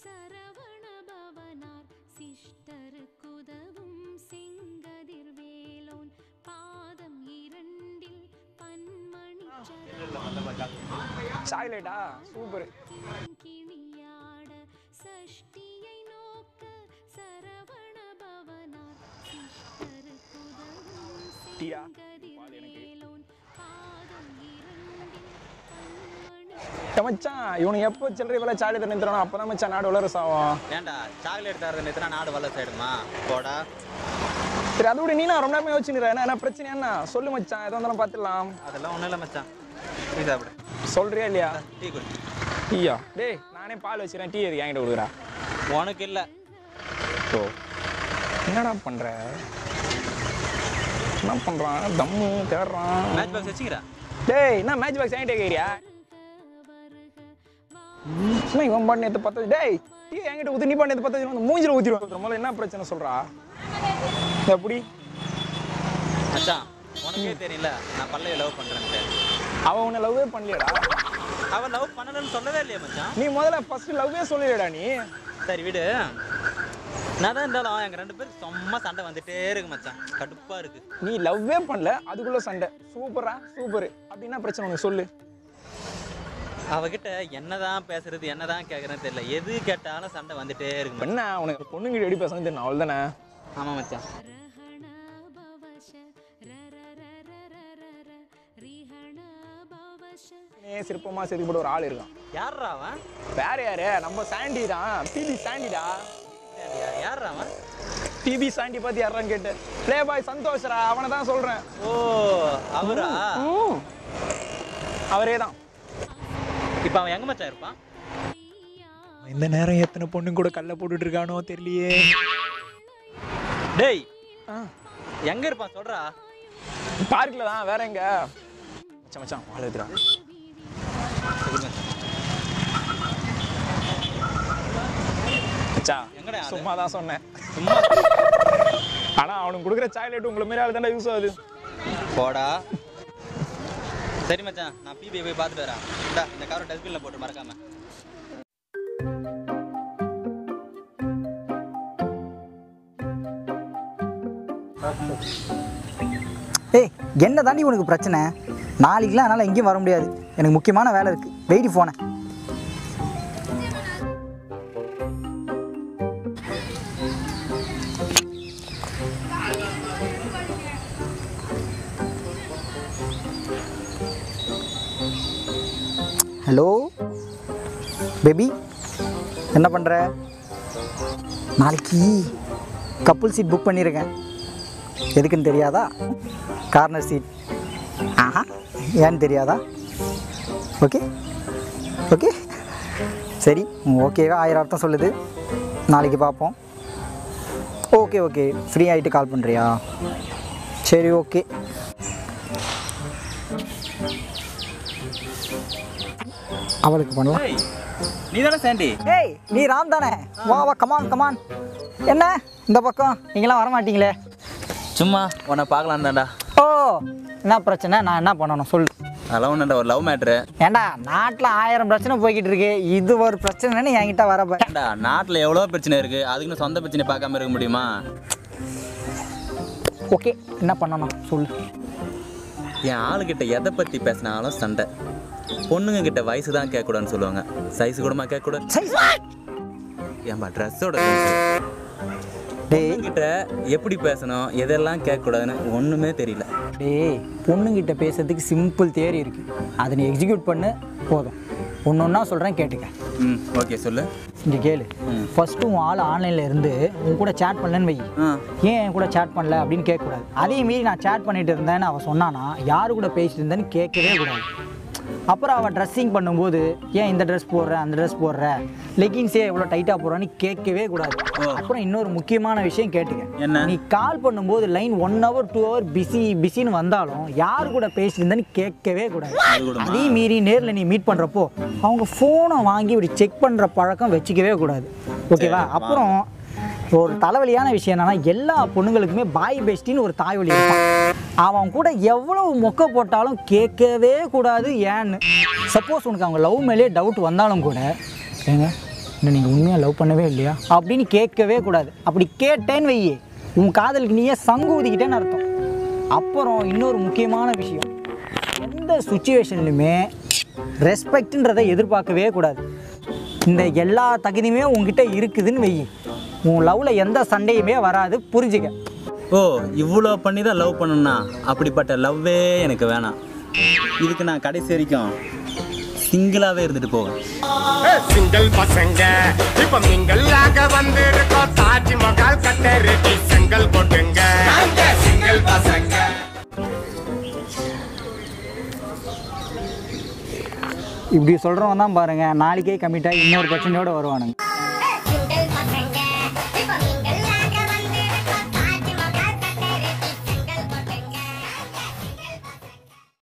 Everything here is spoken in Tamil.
சரவண பவனார் சிஷ்டருக்குதவும் செங்கதிர்வேலோன் பாதம் இரண்டில் பன்மணி சாக்லேட்டா சூப்பர் கிணியாட சஷ்டியை நோக்க சரவண பவனார் சிஷ்டருக்குதவும் டீயா? செங்கதிர்வேலோன் பாதம் இரண்டில் பன்மணி மச்சான் இவனுக்கு எப்போ சில்லறை வேலை சாக்லேட் நிறுத்துறானோ அப்போ தான் மச்சான் நாடு வளர சாவும் ஏன்டா சாக்லேட் தரது நேற்றுனா நாடு வல்ல சைடுமா போடா சரி அதை விட நீ நான் ரொம்ப நேரமே யோசிச்சுக்கிறேன் என்ன என்ன பிரச்சனை என்ன சொல்லு மச்சான் எதா இருந்தாலும் பார்த்துடலாம் அதெல்லாம் ஒன்றும் இல்லை மச்சான் டீ சாப்பிடு சொல்றியா இல்லையா டீ குடி டீயா டேய் நானே பால் வச்சுக்கிறேன் டீ எதுக்கு என்கிட்ட கொடுக்குறா உனக்கு இல்லை ஓ என்னடா பண்ற என்ன பண்றான் தம்மு தேடுறான் மேட்ச் பாக்ஸ் வச்சுக்கிறா டேய் என்ன மேட்ச் பாக்ஸ் என்கிட்ட கேட்குறியா என்ன இவன் பாட்டு நேற்று பத்தது டேய் டீ என்கிட்ட ஊற்றி நீ பாட்டு நேற்று பத்தது வந்து மூஞ்சில ஊற்றிடுவான் முதல்ல என்ன பிரச்சனை சொல்றா எப்படி மச்சான் உனக்கே தெரியல நான் பல்லையை லவ் பண்ணுறேன்ட்டு அவன் உன்னை லவ்வே பண்ணலையடா அவன் லவ் பண்ணலன்னு சொல்லவே இல்லையா மச்சான் நீ முதல்ல ஃபர்ஸ்ட் லவ்வே சொல்லலையடா நீ சரி விடு நான் தான் இருந்தாலும் எங்கள் ரெண்டு பேரும் செம்ம சண்டை வந்துட்டே இருக்கு மச்சான் கடுப்பாக இருக்கு நீ லவ்வே பண்ணல அதுக்குள்ள சண்டை சூப்பரா சூப்பர் அப்படின்னா பிரச்சனை உனக்கு சொல்லு அவகிட்ட என்னதான் பேசுறது என்னதான் கேட்குறேன்னு தெரியல எது கேட்டாலும் சண்டை வந்துட்டே இருக்கு இப்ப மச்சான். என்ன உனக்கு பொண்ணுங்கிட்ட எப்படி பேசணும் தெரியும் அவள் தானே ஆமா மச்சான் ரஹண பவஷ ரரரரரரர ரிஹண பவஷ சிற்பமா செதுக்கு போட்டு ஒரு ஆள் இருக்கான் யார்ரா அவன் வேற யாரு நம்ம சாண்டி தான் பிபி சாண்டிடா ஏன்டியா, யார்ரா அவன் பிபி சாண்டி பத்தி யாரான்னு கேட்டு ப்ளே பாய் சந்தோஷ்ரா அவனை தான் சொல்றேன் ஓ அவரா ம். அவரே தான் இப்போ அவன் எங்க மச்சான் இருப்பான் இந்த நேரம் எத்தனை பொண்ணு கூட கல்ல போட்டுட்டு இருக்கானோ தெரியலையே டேய் எங்க இருப்பான் சொல்றா பார்க்ல தான் வேற எங்க மச்சான் மச்சான் வாழ எடுத்துடா சரி மச்சான். மச்சான் எங்கடா ஆளு? சும்மா தான் சொன்னேன் சும்மா ஆனா அவனுக்கு கொடுக்குற சாக்லேட் உங்களை மாரி ஆள் தானே யூஸ் ஆகுது போடா சரி மச்சான் நான் பிபிஐ போய் பார்த்துட்டு வரேன் இந்தா இந்த காரை டஸ்ட்பின்ல போட்டு மறக்காம ஏய் என்ன தாண்டி உனக்கு பிரச்சனை நாளைக்கெலாம் என்னால் எங்கேயும் வர முடியாது எனக்கு முக்கியமான வேலை இருக்குது வெயிட் ஃபோனை ஹலோ பேபி என்ன பண்ணுற நாளைக்கு கப்புள் சீட் புக் பண்ணியிருக்கேன் எதுக்குன்னு தெரியாதா கார்னர் சீட் ஆஹா ஏன்னு தெரியாதா ஓகே ஓகே சரி ஓகேவா ஆயிரம் அர்த்தம் சொல்லுது நாளைக்கு பார்ப்போம் ஓகே ஓகே ஃப்ரீ ஆகிட்டு கால் பண்ணுறியா சரி ஓகே அவளுக்கு பண்ணலாம் ஏய் நீ தானே சாண்டி ஏய் நீ ராம் தானே வா வா கமான் கமான் என்ன இந்த பக்கம் நீங்களாம் வர மாட்டீங்களே சும்மா உன்னை பார்க்கலாம் தான்டா ஓ என்ன பிரச்சனை நான் என்ன பண்ணணும் சொல்லு அதெல்லாம் ஒன்றுண்டா ஒரு லவ் மேட்ரு ஏண்டா நாட்டில் ஆயிரம் பிரச்சனை போய்கிட்டு இருக்கு இது ஒரு பிரச்சனைன்னு என்கிட்ட வரப்ப ஏண்டா நாட்டில் எவ்வளோ பிரச்சனை இருக்கு அதுக்குன்னு சொந்த பிரச்சனை பார்க்காம இருக்க முடியுமா ஓகே என்ன பண்ணணும் சொல்லு என் ஆளுகிட்ட எதை பற்றி பேசினாலும் சண்டை பொண்ணுங்க கிட்ட வயசு தான் கேட்கக்கூடாதுன்னு சொல்லுவாங்க சைஸ் கூடமா கேட்கக்கூடாது சரி ஏன்பா ட்ரெஸ்ஸோட டேய் கிட்ட எப்படி பேசணும் எதெல்லாம் கேட்கக்கூடாதுன்னு ஒன்றுமே தெரியல டேய் பொண்ணுங்கிட்ட பேசுறதுக்கு சிம்பிள் தேரி இருக்கு அதை நீ எக்ஸிக்யூட் பண்ணு போதும் ஒன்று ஒன்றா சொல்கிறேன் கேட்டுக்க ம் ஓகே சொல்லு இங்கே கேளு ஃபஸ்ட்டு உன் ஆள் ஆன்லைனில் இருந்து உன் கூட சேட் பண்ணலன்னு வை ஆ ஏன் என் கூட சேட் பண்ணல அப்படின்னு கேட்கக்கூடாது அதே மீறி நான் சேட் பண்ணிட்டு இருந்தேன்னு அவள் சொன்னானா யாரு கூட பேசிட்டு இருந்தேன்னு கேட்கவே கூடாது அப்புறம் அவள் ட்ரெஸ்ஸிங் பண்ணும்போது ஏன் இந்த ட்ரெஸ் போடுற அந்த ட்ரெஸ் போடுற லெகின்ஸே எவ்வளோ டைட்டாக போடுறான்னு கேட்கவே கூடாது அப்புறம் இன்னொரு முக்கியமான விஷயம் கேட்டுக்க என்ன? நீ கால் பண்ணும்போது line one hour two hour busy பிஸின்னு வந்தாலும் யார் கூட பேசிட்டு இருந்தேன்னு கேட்கவே கூடாது அதே மீறி நேரில் நீ மீட் பண்ணுறப்போ அவங்க ஃபோனை வாங்கி இப்படி செக் பண்ணுற பழக்கம் வச்சுக்கவே கூடாது ஓகேவா அப்புறம் ஒரு தலைவலியான விஷயம் என்னன்னா எல்லா பொண்ணுங்களுக்குமே பாய் பெஸ்டின்னு ஒரு தாய்வழி இருப்பான் அவன் கூட எவ்வளவு மொக்க போட்டாலும் கேட்கவே கூடாது ஏன்னு சப்போஸ் உனக்கு அவங்க லவ் மேலே டவுட் வந்தாலும் கூட ஏங்க இன்னும் நீங்கள் உண்மையாக லவ் பண்ணவே இல்லையா அப்படின்னு கேட்கவே கூடாது அப்படி கேட்டேன்னு வையே உன் காதலுக்கு நீயே சங்கு ஊதிக்கிட்டேன்னு அர்த்தம் அப்புறம் இன்னொரு முக்கியமான விஷயம் எந்த சுச்சுவேஷன்லையுமே ரெஸ்பெக்ட்ன்றதை எதிர்பார்க்கவே கூடாது இந்த எல்லா தகுதியுமே உங்ககிட்ட இருக்குதுன்னு வெயி உன் லவ்வில் எந்த சண்டையுமே வராது புரிஞ்சுக்க ஓ இவ்வளோ பண்ணி தான் லவ் பண்ணணும்னா அப்படிப்பட்ட லவ்வே எனக்கு வேணாம் இதுக்கு நான் கடைசி வரைக்கும் சிங்கிளாகவே இருந்துட்டு போவேன் சிங்கிள் பசங்க இப்ப மிங்கல் ஆக வந்திருக்கோம் தாஜ்மஹால் கட்ட ரெடி செங்கல் போட்டுங்க சிங்கிள் பசங்க இப்படி சொல்கிறவன் தான் பாருங்கள் நாளைக்கே கமிட்டாக இன்னொரு பிரச்சனையோடு வருவானுங்க